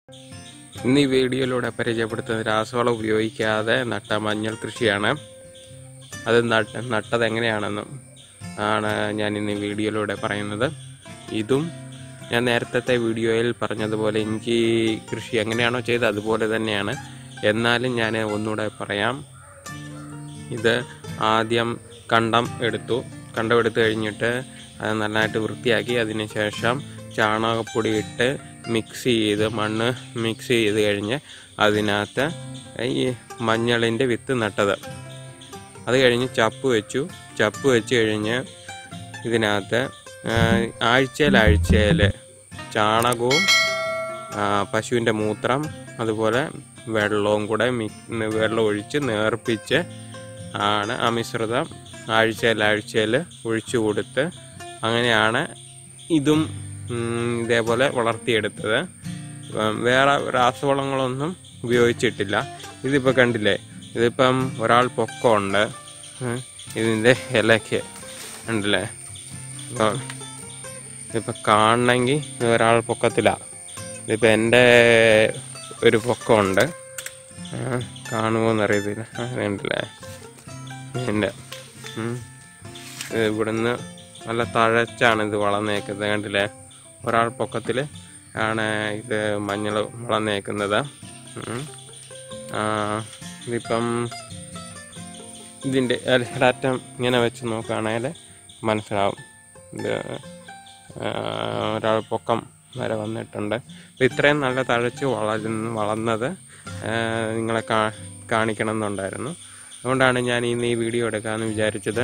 ഇന്ന് ഈ വീഡിയോയിലൂടെ പരിചയപ്പെടുത്തുന്നത് രാസവളം ഉപയോഗിക്കാതെ നട്ട മഞ്ഞൾ കൃഷിയാണ് അത് നട്ട നട്ടത് എങ്ങനെയാണെന്നും ആണ് ഞാൻ ഇന്ന് ഈ വീഡിയോയിലൂടെ പറയുന്നത് ഇതും ഞാൻ നേരത്തെ വീഡിയോയിൽ പറഞ്ഞതുപോലെ ഇഞ്ചി കൃഷി എങ്ങനെയാണോ ചെയ്തത് അതുപോലെ തന്നെയാണ് എന്നാലും ഞാൻ ഒന്നുകൂടെ പറയാം ഇത് ആദ്യം കണ്ടം എടുത്തു കണ്ടം എടുത്തു കഴിഞ്ഞിട്ട് അത് നന്നായിട്ട് വൃത്തിയാക്കി അതിന് ശേഷം ചാണകപ്പൊടി ഇട്ട് മിക്സ് ചെയ്ത് മണ്ണ് മിക്സ് ചെയ്ത് കഴിഞ്ഞ് അതിനകത്ത് ഈ മഞ്ഞളിൻ്റെ വിത്ത് നട്ടത് അത് കഴിഞ്ഞ് ചപ്പ് വെച്ചു ചപ്പ് വെച്ച് കഴിഞ്ഞ് ഇതിനകത്ത് ആഴ്ചയിൽ ആഴ്ചയിൽ ചാണകവും ആ, പശുവിൻ്റെ മൂത്രം അതുപോലെ വെള്ളവും കൂടെ മി വെള്ളം ഒഴിച്ച് നേർപ്പിച്ച് ആണ് ആ മിശ്രിതം ആഴ്ചയിൽ ആഴ്ചയിൽ ഒഴിച്ചു കൊടുത്ത് അങ്ങനെയാണ് ഇതും ഉം, ഇതേപോലെ വളർത്തിയെടുത്തത് ഉം, വേറെ രാസവളങ്ങളൊന്നും ഉപയോഗിച്ചിട്ടില്ല ഇതിപ്പോൾ കണ്ടില്ലേ ഇതിപ്പം ഒരാൾ പൊക്കമുണ്ട് ഉം, ഇതിൻ്റെ ഇലയ്ക്ക് ഉണ്ടല്ലേ ഇപ്പം ഇതിപ്പോൾ കാണണമെങ്കിൽ ഇത് ഒരാൾ പൊക്കത്തിലാണ് ഇതിപ്പോൾ എൻ്റെ ഒരു പൊക്കമുണ്ട് ആ, കാണുമോന്ന് അറിയത്തില്ല ആ, ഇതുണ്ടല്ലേ എൻ്റെ ഉം. ഇത് ഇവിടുന്ന് നല്ല തഴച്ചാണ് ഇത് വളർന്നേക്കുന്നത് കണ്ടില്ലേ ഒരാൾ പൊക്കത്തിൽ ആണ് ഇത് മഞ്ഞൾ വളർന്നേക്കുന്നത് ഉം. ആ, ഇതിപ്പം ഇതിൻ്റെ ഇലറ്റം ഇങ്ങനെ വെച്ച് നോക്കുകയാണെങ്കിൽ മനസ്സിലാവും ഇത് ആ, ഒരാൾ പൊക്കം വരെ വന്നിട്ടുണ്ട് അപ്പോൾ ഇത്രയും നല്ല തഴച്ച് വളരുന്ന വളർന്നത് ആ, നിങ്ങളെ കാ കാണിക്കണം എന്നുണ്ടായിരുന്നു അതുകൊണ്ടാണ് ഞാൻ ഇന്ന് ഈ വീഡിയോ എടുക്കാമെന്ന് വിചാരിച്ചത്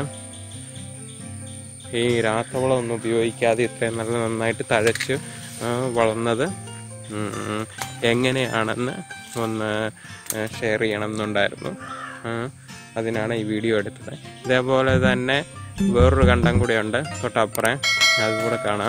ഈ രാസവളം ഒന്നും ഉപയോഗിക്കാതെ ഇത്രയും നല്ല നന്നായിട്ട് തഴച്ച് ആ, വളർന്നത് ഉം, എങ്ങനെയാണെന്ന് ഒന്ന് ഷെയർ ചെയ്യണം എന്നുണ്ടായിരുന്നു ആ, അതിനാണ് ഈ വീഡിയോ എടുത്തത് ഇതേപോലെ തന്നെ വേറൊരു കണ്ടം കൂടെ ഉണ്ട് തൊട്ടപ്പുറം അതും കൂടെ കാണാം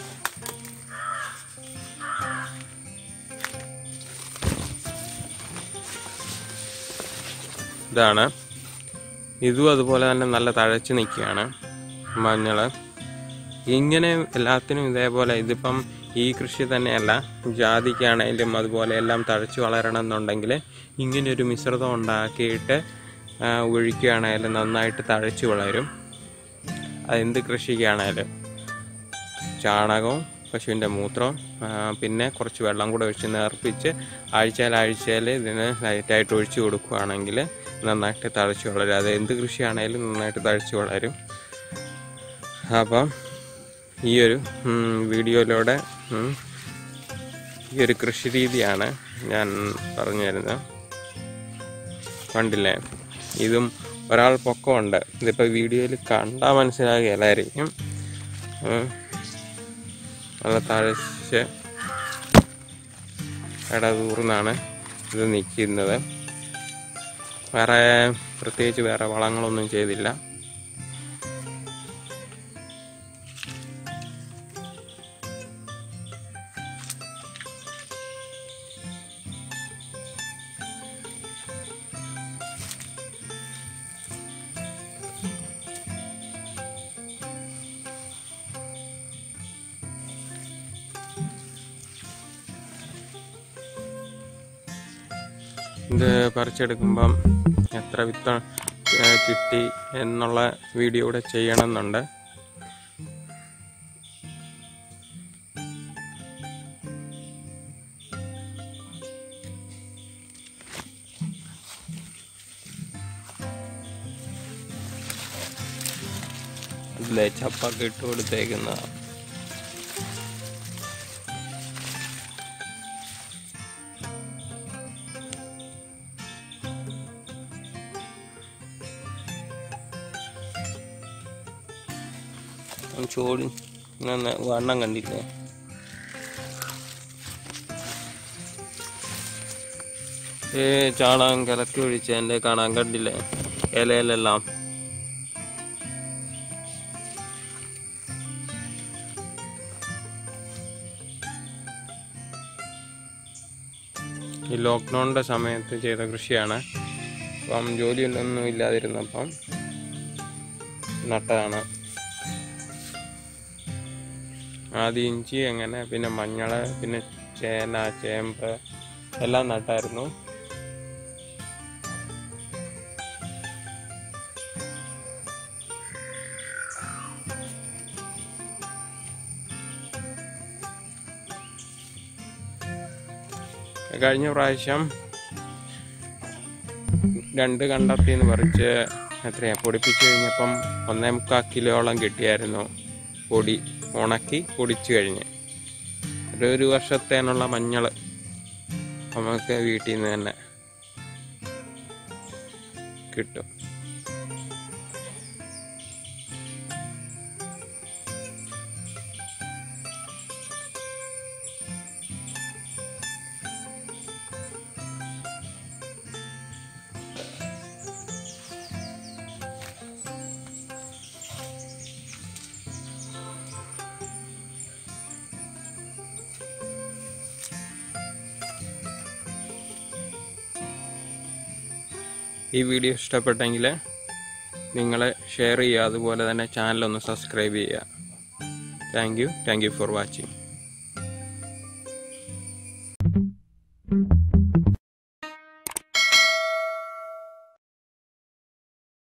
ഇതാണ് ഇതും അതുപോലെ തന്നെ നല്ല തഴച്ച് നിൽക്കുകയാണ് മഞ്ഞൾ ഇങ്ങനെ എല്ലാത്തിനും ഇതേപോലെ ഇതിപ്പം ഈ കൃഷി തന്നെയല്ല ജാതിക്കാണെങ്കിലും അതുപോലെ എല്ലാം തഴച്ച് വളരണം എന്നുണ്ടെങ്കിൽ ഇങ്ങനെ ഒരു മിശ്രിതം ഉണ്ടാക്കിയിട്ട് ആ, ഒഴിക്കുകയാണെങ്കിലും നന്നായിട്ട് തഴച്ച് വളരും അതെന്ത് കൃഷിക്കാണേലും ചാണകവും പശുവിൻ്റെ മൂത്രവും ആ, പിന്നെ കുറച്ച് വെള്ളം കൂടെ ഒഴിച്ച് നേർപ്പിച്ച് ആഴ്ചയിൽ ആഴ്ചയിൽ ഇതിന് ലൈറ്റായിട്ട് ഒഴിച്ചു കൊടുക്കുകയാണെങ്കിൽ നന്നായിട്ട് തഴച്ച് വളരും അത് എന്ത് കൃഷിയാണേലും നന്നായിട്ട് തഴച്ച് വളരും അപ്പം ഈ ഒരു ഉം, വീഡിയോയിലൂടെ ഉം, ഈ ഒരു കൃഷി രീതിയാണ് ഞാൻ പറഞ്ഞു തരുന്നത് കണ്ടില്ലേ ഇതും ഒരാൾ പൊക്കമുണ്ട് ഇതിപ്പോൾ വീഡിയോയിൽ കണ്ടാൽ മനസ്സിലാകുകയില്ലായിരിക്കും ഉം. നല്ല തഴച്ച് ഇടതൂർന്നാണ് ഇത് നിൽക്കുന്നത് വേറെ പ്രത്യേകിച്ച് വേറെ വളങ്ങളൊന്നും ചെയ്തില്ല ഇത് പറിച്ചെടുക്കുമ്പം എത്ര വിത്ത ഏ, കിട്ടി എന്നുള്ള വീഡിയോ കൂടെ ചെയ്യണമെന്നുണ്ട് ഇതിലെ ചപ്പൊക്കെ ഇട്ട് കൊടുത്തേക്കുന്നതാണ് ചോടി ഇങ്ങനെ വണ്ണം കണ്ടില്ലേ ഏ ചാണകം കലക്കി ഒഴിച്ച് എൻ്റെ കാണാൻ കണ്ടില്ലേ ഇലയിലെല്ലാം ഈ ലോക്ക്ഡൗണിൻ്റെ സമയത്ത് ചെയ്ത കൃഷിയാണ് അപ്പം ജോലിയൊന്നും ഇല്ലാതിരുന്നപ്പം നട്ടതാണ് ആദ്യം ഇഞ്ചി അങ്ങനെ പിന്നെ മഞ്ഞൾ പിന്നെ ചേന ചേമ്പ് എല്ലാം നട്ടായിരുന്നു കഴിഞ്ഞ പ്രാവശ്യം രണ്ട് കണ്ടത്തിൽ നിന്ന് പറിച്ച് എത്രയാ പൊടിപ്പിച്ച് കഴിഞ്ഞപ്പം ഒന്നേ മുക്കാൽ കിലോളം കിട്ടിയായിരുന്നു പൊടി ഉണക്കി പൊടിച്ചു കഴിഞ്ഞ് ഒരു ഒരു വർഷത്തേനുള്ള മഞ്ഞൾ നമുക്ക് വീട്ടിൽ നിന്ന് തന്നെ കിട്ടും ഈ വീഡിയോ ഇഷ്ടപ്പെട്ടെങ്കിൽ നിങ്ങൾ ഷെയർ ചെയ്യുക അതുപോലെ തന്നെ ചാനലൊന്ന് സബ്സ്ക്രൈബ് ചെയ്യുക thank you thank you for watching